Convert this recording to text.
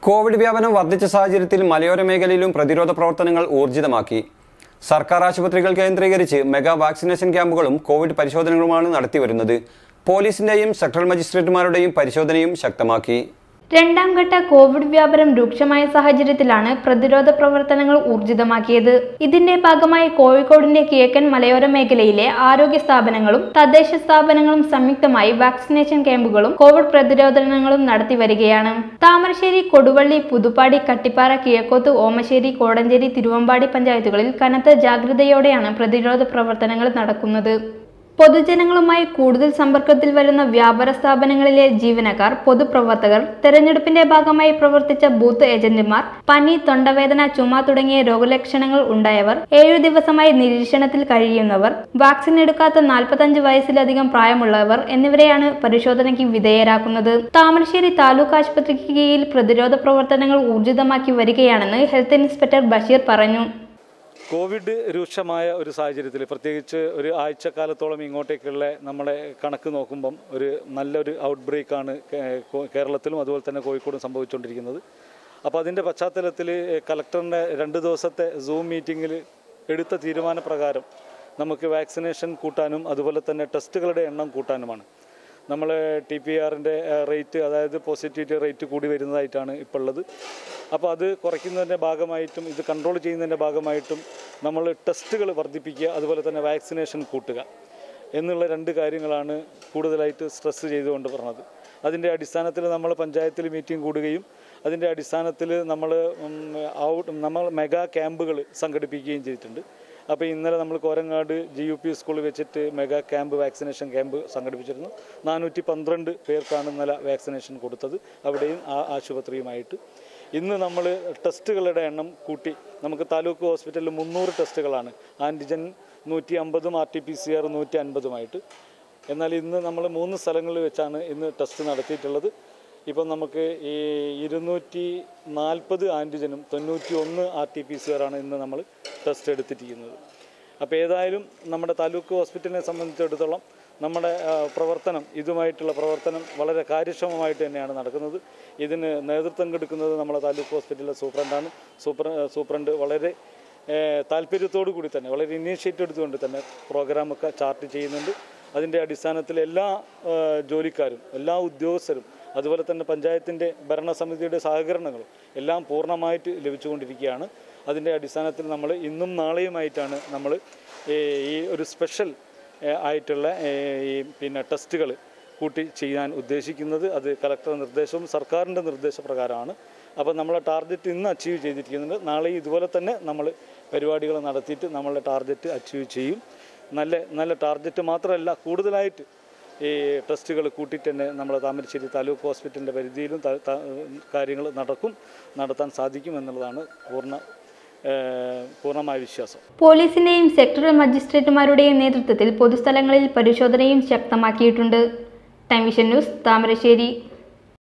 Covid വ്യാപനം വർദ്ധിച്ച സാഹചര്യത്തിൽ മലയോര മേഖലയിലും പ്രതിരോധ പ്രവർത്തനങ്ങൾ ഊർജിതമാക്കി സർക്കാർ ആശുപത്രികൾ കേന്ദ്രീകരിച്ച് മെഗാ വാക്സിനേഷൻ ക്യാമ്പുകളും കോവിഡ് പരിശോധനകളുമാണ് നടത്തിവരുന്നത് പോലീസിന്റെയും സെക്ടറൽ മജിസ്ട്രേറ്റുമാരുടെയും പരിശോധനയും ശക്തമാക്കി രണ്ടാം ഘട്ട കോവിഡ് വ്യാപനം രൂക്ഷമായ സാഹചര്യത്തിലാണ് പ്രതിരോധ പ്രവർത്തനങ്ങൾ ഊർജിതമാക്കിയത് ഇതിന്റെ ഭാഗമായി കോഴിക്കോടിന്റെ കിഴക്കൻ മലയോര മേഖലയിലെ ആരോഗ്യ സ്ഥാപനങ്ങളും തദ്ദേശ സ്ഥാപനങ്ങളും സംയുക്തമായി വാക്സിനേഷൻ ക്യാമ്പുകളും കോവിഡ് പ്രതിരോധനങ്ങളും നടത്തി വരികയാണ് താമരശ്ശേരി കൊടുവള്ളി പുതുപ്പാടി കട്ടിപ്പാറ കിഴക്കോത്ത് ഓമശ്ശേരി കോടഞ്ചേരി തിരുവമ്പാടി പഞ്ചായത്തുകളിൽ കനത്ത ജാഗ്രതയോടെയാണ് പ്രതിരോധ പ്രവർത്തനങ്ങൾ നടക്കുന്നത് പൊതുജനങ്ങളുമായി കൂടുതൽ സമ്പർക്കത്തിൽ വരുന്ന വ്യാപാര സ്ഥാപനങ്ങളിലെ ജീവനക്കാർ പൊതുപ്രവർത്തകർ തെരഞ്ഞെടുപ്പിന്റെ ഭാഗമായി പ്രവർത്തിച്ച ബൂത്ത് ഏജന്റുമാർ പനി തൊണ്ടവേദന ചുമ തുടങ്ങിയ രോഗലക്ഷണങ്ങൾ ഉണ്ടായവർ ഏഴു ദിവസമായി നിരീക്ഷണത്തിൽ കഴിയുന്നവർ വാക്സിൻ എടുക്കാത്ത നാൽപ്പത്തഞ്ച് വയസ്സിലധികം പ്രായമുള്ളവർ എന്നിവരെയാണ് പരിശോധനയ്ക്ക് വിധേയരാക്കുന്നത് താമരശ്ശേരി താലൂക്ക് ആശുപത്രിക്ക് കീഴിൽ പ്രതിരോധ പ്രവർത്തനങ്ങൾ ഊർജിതമാക്കി വരികയാണെന്ന് ഹെൽത്ത് ഇൻസ്പെക്ടർ ബഷീർ പറഞ്ഞു കോവിഡ് രൂക്ഷമായ ഒരു സാഹചര്യത്തിൽ പ്രത്യേകിച്ച് ഒരു ആഴ്ചക്കാലത്തോളം ഇങ്ങോട്ടേക്കുള്ള നമ്മളെ കണക്ക് നോക്കുമ്പം ഒരു നല്ലൊരു ഔട്ട് ബ്രേക്കാണ് കേരളത്തിലും അതുപോലെ തന്നെ കോഴിക്കോടും സംഭവിച്ചുകൊണ്ടിരിക്കുന്നത് അപ്പോൾ അതിൻ്റെ പശ്ചാത്തലത്തിൽ കലക്ടറിൻ്റെ രണ്ട് ദിവസത്തെ സൂം മീറ്റിങ്ങിൽ എടുത്ത തീരുമാനപ്രകാരം നമുക്ക് വാക്സിനേഷൻ കൂട്ടാനും അതുപോലെ തന്നെ ടെസ്റ്റുകളുടെ എണ്ണം കൂട്ടാനുമാണ് നമ്മൾ ടി പി ആറിൻ്റെ റേറ്റ് അതായത് പോസിറ്റിവിറ്റി റേറ്റ് കൂടി വരുന്നതായിട്ടാണ് ഇപ്പോൾ ഉള്ളത് അപ്പോൾ അത് കുറയ്ക്കുന്നതിൻ്റെ ഭാഗമായിട്ടും ഇത് കൺട്രോൾ ചെയ്യുന്നതിൻ്റെ ഭാഗമായിട്ടും നമ്മൾ ടെസ്റ്റുകൾ വർദ്ധിപ്പിക്കുക അതുപോലെ തന്നെ വാക്സിനേഷൻ കൂട്ടുക എന്നുള്ള രണ്ട് കാര്യങ്ങളാണ് കൂടുതലായിട്ട് സ്ട്രെസ് ചെയ്തുകൊണ്ട് പറഞ്ഞത് അതിൻ്റെ അടിസ്ഥാനത്തിൽ നമ്മൾ പഞ്ചായത്തിൽ മീറ്റിംഗ് കൂടുകയും അതിൻ്റെ അടിസ്ഥാനത്തിൽ നമ്മൾ ഔട്ട് നമ്മൾ മെഗാ ക്യാമ്പുകൾ സംഘടിപ്പിക്കുകയും ചെയ്തിട്ടുണ്ട് അപ്പോൾ ഇന്നലെ നമ്മൾ കോരങ്ങാട് ജി യു പി സ്കൂളിൽ വെച്ചിട്ട് മെഗാ ക്യാമ്പ് വാക്സിനേഷൻ ക്യാമ്പ് സംഘടിപ്പിച്ചിരുന്നു നാനൂറ്റി പന്ത്രണ്ട് പേർക്കാണ് ഇന്നലെ വാക്സിനേഷൻ കൊടുത്തത് അവിടെയും ആ ആശുപത്രിയുമായിട്ട് ഇന്ന് നമ്മൾ ടെസ്റ്റുകളുടെ എണ്ണം കൂട്ടി നമുക്ക് താലൂക്ക് ഹോസ്പിറ്റലിൽ മുന്നൂറ് ടെസ്റ്റുകളാണ് ആൻറ്റിജൻ നൂറ്റി അമ്പതും R T P C R നൂറ്റി അൻപതുമായിട്ട് എന്നാൽ ഇന്ന് നമ്മൾ മൂന്ന് സ്ഥലങ്ങളിൽ വെച്ചാണ് ഇന്ന് ടെസ്റ്റ് നടത്തിയിട്ടുള്ളത് ഇപ്പം നമുക്ക് ഈ ഇരുന്നൂറ്റി നാൽപ്പത് ആൻറ്റിജനും തൊണ്ണൂറ്റി ഒന്ന് ആർ ടി പി സി ആറാണ് ഇന്ന് നമ്മൾ ടെസ്റ്റ് എടുത്തിരിക്കുന്നത് അപ്പോൾ ഏതായാലും നമ്മുടെ താലൂക്ക് ഹോസ്പിറ്റലിനെ സംബന്ധിച്ചിടത്തോളം നമ്മുടെ ആ, പ്രവർത്തനം ഇതുമായിട്ടുള്ള പ്രവർത്തനം വളരെ കാര്യക്ഷമമായിട്ട് തന്നെയാണ് നടക്കുന്നത് ഇതിന് നേതൃത്വം കൊടുക്കുന്നത് നമ്മുടെ താലൂക്ക് ഹോസ്പിറ്റലിലെ സൂപ്രണ്ടാണ് സൂപ്ര സൂപ്രണ്ട് വളരെ ഏഹ്, താല്പര്യത്തോടു കൂടി തന്നെ വളരെ ഇനീഷ്യേറ്റീവ് എടുത്തുകൊണ്ട് തന്നെ പ്രോഗ്രാമൊക്കെ ചാർട്ട് ചെയ്യുന്നുണ്ട് അതിൻ്റെ അടിസ്ഥാനത്തിൽ എല്ലാ ഏഹ്, ജോലിക്കാരും എല്ലാ ഉദ്യോഗസ്ഥരും അതുപോലെ തന്നെ പഞ്ചായത്തിൻ്റെ ഭരണസമിതിയുടെ സഹകരണങ്ങളും എല്ലാം പൂർണ്ണമായിട്ട് ലഭിച്ചുകൊണ്ടിരിക്കുകയാണ് അതിൻ്റെ അടിസ്ഥാനത്തിൽ നമ്മൾ ഇന്നും നാളെയുമായിട്ടാണ് നമ്മൾ ഈ ഒരു സ്പെഷ്യൽ ഏഹ്, ആയിട്ടുള്ള ഏഹ്, ഈ പിന്നെ ടെസ്റ്റുകൾ കൂട്ടി ചെയ്യാൻ ഉദ്ദേശിക്കുന്നത് അത് കളക്ടർ നിർദ്ദേശവും സർക്കാരിൻ്റെ നിർദ്ദേശപ്രകാരമാണ് അപ്പോൾ നമ്മളെ ടാർഗറ്റ് ഇന്ന് അച്ചീവ് ചെയ്തിരിക്കുന്നുണ്ട് നാളെ ഇതുപോലെ തന്നെ നമ്മൾ പരിപാടികൾ നടത്തിയിട്ട് നമ്മളുടെ ടാർഗറ്റ് അച്ചീവ് ചെയ്യും നല്ല നല്ല ടാർഗറ്റ് മാത്രമല്ല കൂടുതലായിട്ട് ഈ ടെസ്റ്റുകൾ കൂട്ടിയിട്ട് തന്നെ നമ്മുടെ താമരശ്ശേരി താലൂക്ക് ഹോസ്പിറ്റലിൻ്റെ പരിധിയിലും ത- ത- കാര്യങ്ങൾ നടക്കും നടത്താൻ സാധിക്കും എന്നുള്ളതാണ് പൂർണ്ണ ഏഹ്, പൂർണ്ണമായ വിശ്വാസം പോലീസിന്റെയും സെക്ടറൽ മജിസ്ട്രേറ്റുമാരുടെയും നേതൃത്വത്തിൽ പൊതുസ്ഥലങ്ങളിൽ പരിശോധനയും ശക്തമാക്കിയിട്ടുണ്ട് ടൈം വിഷൻ ന്യൂസ് താമരശ്ശേരി